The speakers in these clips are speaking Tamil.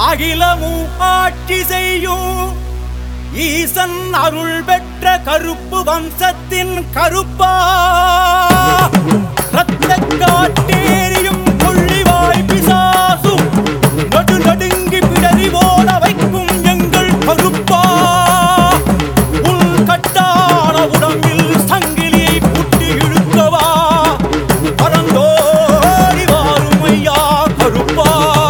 அகிலமும் ஆட்சி செய்யும் ஈசன் அருள் பெற்ற கருப்பு வம்சத்தின் கருப்பா ரத்த காட்டேரியும் கொள்ளிவாய் பிசாசும் நடு நடுங்கி பிடரி போல வைக்கும் எங்கள் கருப்பா உள் கட்டான உடம்பில் சங்கிலியை புட்டி இழுக்கவா பரந்தோடி வாரும் ஐயா கருப்பா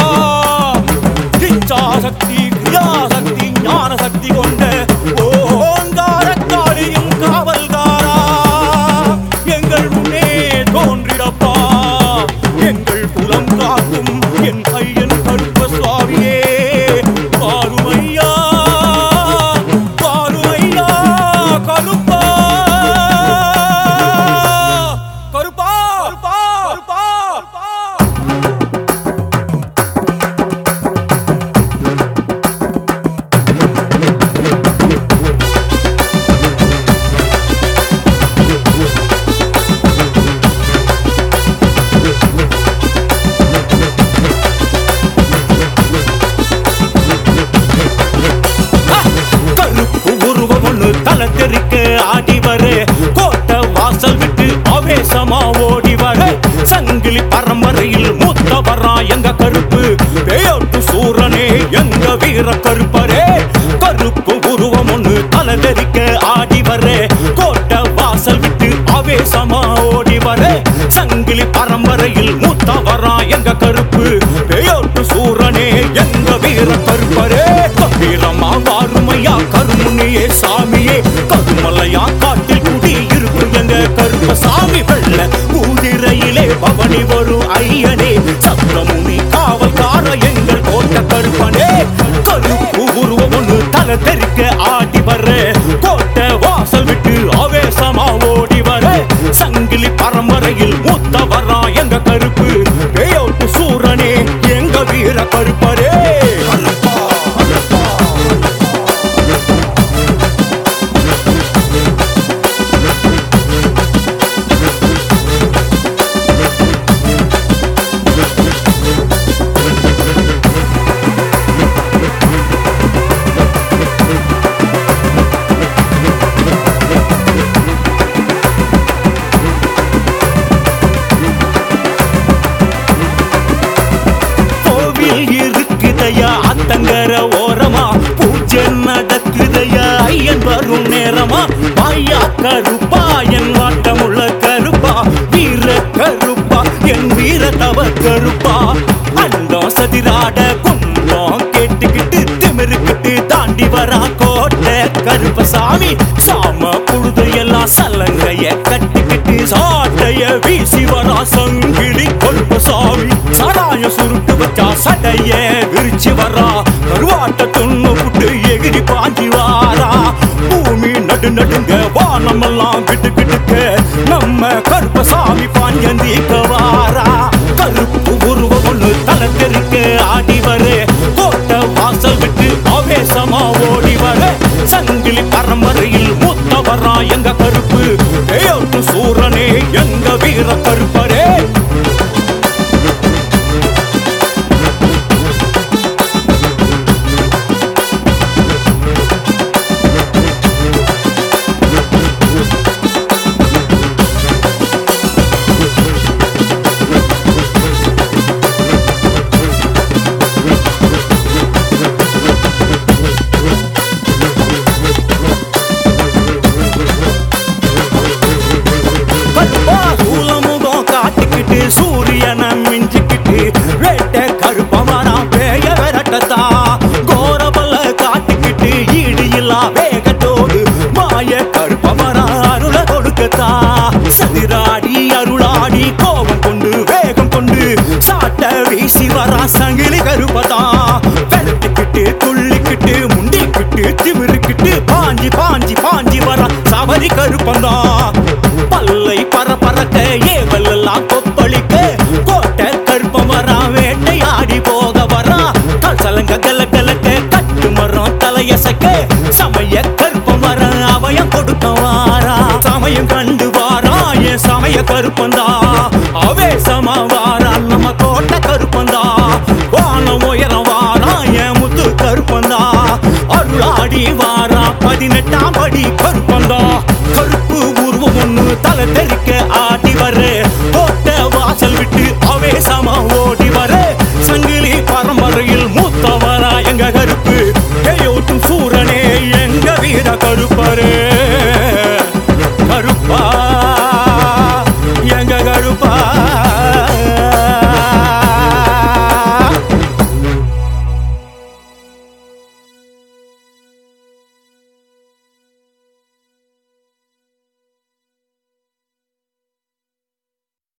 இச்சாசக்தி கிரியாசக்தி ஞான சக்தி கொண்ட ஓங்கார காளியும் காவல்காரா எங்கள் முன்னே தோன்றிடப்பா எங்கள் குலம் காக்கும் என் ஐயன் கருப்ப சுவாமியே பாருமையா பாருமையா கருப்பா கருப்பா கருப்பா கருப்பா கருப்பா கருப்பு உருவம் ஒண்ணு தலை தெறிக்க ஆடி வர கோட்டை வாசல் விட்டு ஆவேசமா ஓடி வர சங்கிலி பரம்பரையில் மூத்த வரா எங்க கருப்பு பேயோட்டு சூரனே எங்க வீர கருப்பரே கருப்பு உருவம் ஒண்ணு தலை தெறிக்க ஆடி வர கோட்டை வாசல் விட்டு ஆவேசமா ஓடி வர சங்கிலி பரம்பரையில் மூத்த வரா எங்க கருப்பு பேயோட்டு சூரனே எங்க வீர கருப்பரே கம்பீரமா வாருமையா கருமுனியே சாமியே கருமலையா காட்டில் குடி இருக்கும் எங்க கருப்ப சாமி வெள்ள ஊதிரையிலே பவனி வரும் ஐயனே சப்தமுனி காவல்கார எங்கள் கோட்ட கருப்பனே கருப்பு உருவம் ஒண்ணு தலை தெறிக்க ஆடி வர கோட்டை வாசல் விட்டு ஆவேசமா ஓடி வர சங்கிலி பரம்பரையில் மூத்த வரா எங்க கருப்பு பேயோட்டு சூரனே எங்க வீர கருப்பரே கருப்பா கோவில் இருக்குதையா அத்தங்கர ஓரமா பூஜை நடக்குதையா ஐயன் வரும் நேரமா ஐயா கருப்பா என் வாட்டமுள்ள கருப்பா வீர கருப்பா என் வீர தவ கருப்பா அண்டம் சதிராட குண்டம் கேட்டுக்கிட்டு திமிருக்கிட்டு தாண்டி வரா கோட்டை கருப்பசாமி சாம புழுது எல்லாம் சலங்கைய கட்டிக்கிட்டு சாட்டைய வீசி வரா சங்கிலி கருப்பசாமி சாராய சுருட்டு வச்சா சடைய விரிச்சு வரா கருவாட்ட துண்ணு புட்டு எகிரி பாஞ்சி வாரா பூமி நடு நடுங்க வானமெல்லாம் கிட்டு கிட்டுக்க நம்ம கருப்பசாமி பாஞ்சந்திக்க வாரா கருப்பு உருவம் ஒண்ணு தலை தெறிக்க ஆடி வர கோட்டை வாசல் விட்டு ஆவேசமா ஓடி வர சங்கிலி பரம்பரையில் மூத்த வரா எங்க கருப்பு ஏயோட்டு சூரனே எங்க வீர கருப்பரே கருப்பா சூலமுகம் காட்டிக்கிட்டு சூரியனை மிஞ்சிக்கிட்டு வேட்டை கருப்பவனா பேய விரட்டத்தா கோரபல காட்டிக்கிட்டு ஈடு இல்லா வேகத்தோடு மாய கருப்பவனா அருள கொடுக்கத்தா சதிராடி அருளாடி கோபம் கொண்டு வேகம் கொண்டு சாட்ட வீசி வரா சங்கிலி கருப்பதா வெளுத்துக்கிட்டு துள்ளிக்கிட்டு முண்டிக்கிட்டு திமிருக்கிட்டு பாஞ்சி பாஞ்சி பாஞ்சி வரா சபரி கருப்பந்தா பல்லை பரபரக்க ஏவலெல்லாம் கொப்பளிக்க கோட்டை கருப்பம் வரா வேட்டையாடி போக வரா கலசலங்க கல கலக்க கட்டு மரம் தலையசக்க சமய கருப்பம் வர அவயம் கொடுக்க வாரா சமயம் கண்டு வாரா என் சமய கருப்பந்தா அவேசமா வாரா நம்ம கோட்டை கருப்பந்தா வானம் உயரம் வாரா என் பதினெட்டாம் படி கருப்பந்தான் கருப்பு உருவம் ஒண்ணு தலை தெறிக்க ஆடி வர கோட்டை வாசல் விட்டு ஆவேசமா ஓடி வர சங்கிலி பரம்பரையில் மூத்தவரா எங்க கருப்பு கையோட்டும் சூரனே எங்க வீர கருப்பரே